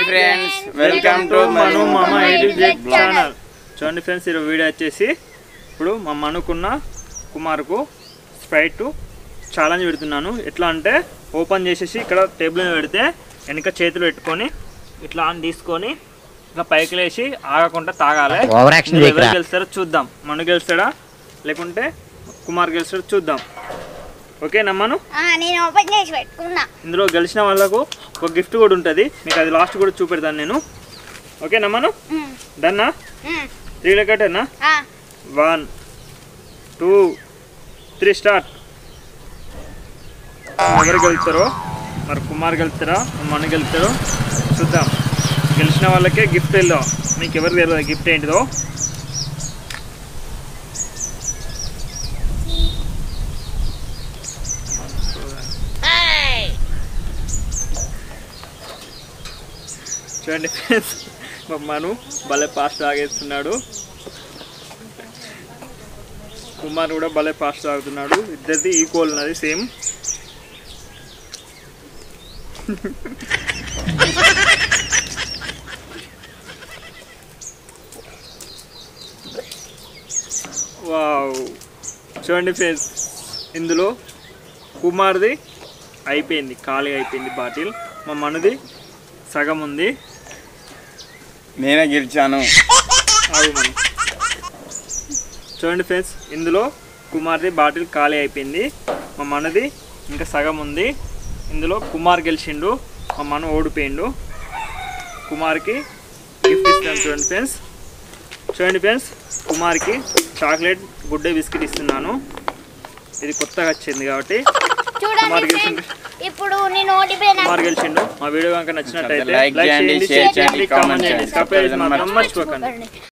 Friends welcome to Manu Mama educate channel చూడండి friends ఈరోజు video వచ్చేసి ఇప్పుడు మా మనుకున్న కుమార్కు స్ప్రైట్ ఛాలెంజ్ పెడుతున్నాను ఎట్లా అంటే ఓపెన్ చేసేసి ఇక్కడ టేబుల్ మీద పెడితే వెనక చేతులు పెట్టుకొని ఇట్లా అని తీసుకొని ఇట్లా పైకి లేచి ఆగకుండా తాగాలి ఓవర్ యాక్షన్ ఇందులో చేయకురా. ఎవరు గెలుస్తారో చూద్దాం మను గెలుస్తాడా లేకుంటే కుమార్ గెలుస్తాడో చూద్దాం ఓకే నమ్మను ఆ, నేను ఓపెన్ చేసి పెట్టుకున్నా ఇందులో గెలిచిన వాళ్ళకు ఒక గిఫ్ట్ కూడా ఉంటుంది మీకు అది లాస్ట్ కూడా చూపెడతాను నేను ఓకే నమ్మను ఉమ్, డన్నా ఉమ్, త్రీ లెక్కటేనా ఆ, వన్ టూ త్రీ స్టార్ట్ ఎవరు గెలుస్తారో మరి కుమార్ గెలుస్తారా మన గెలుస్తారో చూద్దాం గెలిచిన వాళ్ళకే గిఫ్ట్ వెళ్దాం మీకు ఎవరు తెలియదు గిఫ్ట్ ఏంటిదో చూడండి ఫ్రెండ్స్ మా మను భలే ఫాస్ట్ తాగేస్తున్నాడు కుమార్ కూడా భలే ఫాస్ట్ తాగుతున్నాడు ఇద్దరిది ఈక్వల్ ఉన్నది సేమ్ వావ్ చూడండి ఫ్రెండ్స్ ఇందులో కుమార్ది అయిపోయింది ఖాళీ అయిపోయింది బాటిల్ మా మనుది సగం ఉంది నేనే గెలిచాను ఆగు మను చూడండి ఫ్రెండ్స్ ఇందులో కుమార్ది బాటిల్ ఖాళీ అయిపోయింది మా మనది ఇంకా సగం ఉంది ఇందులో కుమార్ గెలిచిండు మా మన ఓడిపోయిండు కుమార్కి గిఫ్ట్ ఇస్తాను చూడండి ఫ్రెండ్స్ చూడండి ఫ్రెండ్స్ కుమార్కి చాక్లెట్ గుడ్డే బిస్కెట్ ఇస్తున్నాను ఇది కొత్తగా వచ్చింది కాబట్టి కుమార్ చూడండి గెలిచిండు friends, ఇప్పుడు నేను ఓడిపోయినా కుమార్ గెలిచిండు మా వీడియో కనుక నచ్చినట్టయితే Like లైక్ చేయండి, చేయండి share షేర్ చేయండి, చేయండి comment కామెంట్ చేయండి చేయండి. సబ్స్క్రైబ్ మాత్రం మర్చిపోకండి మర్చిపోకండి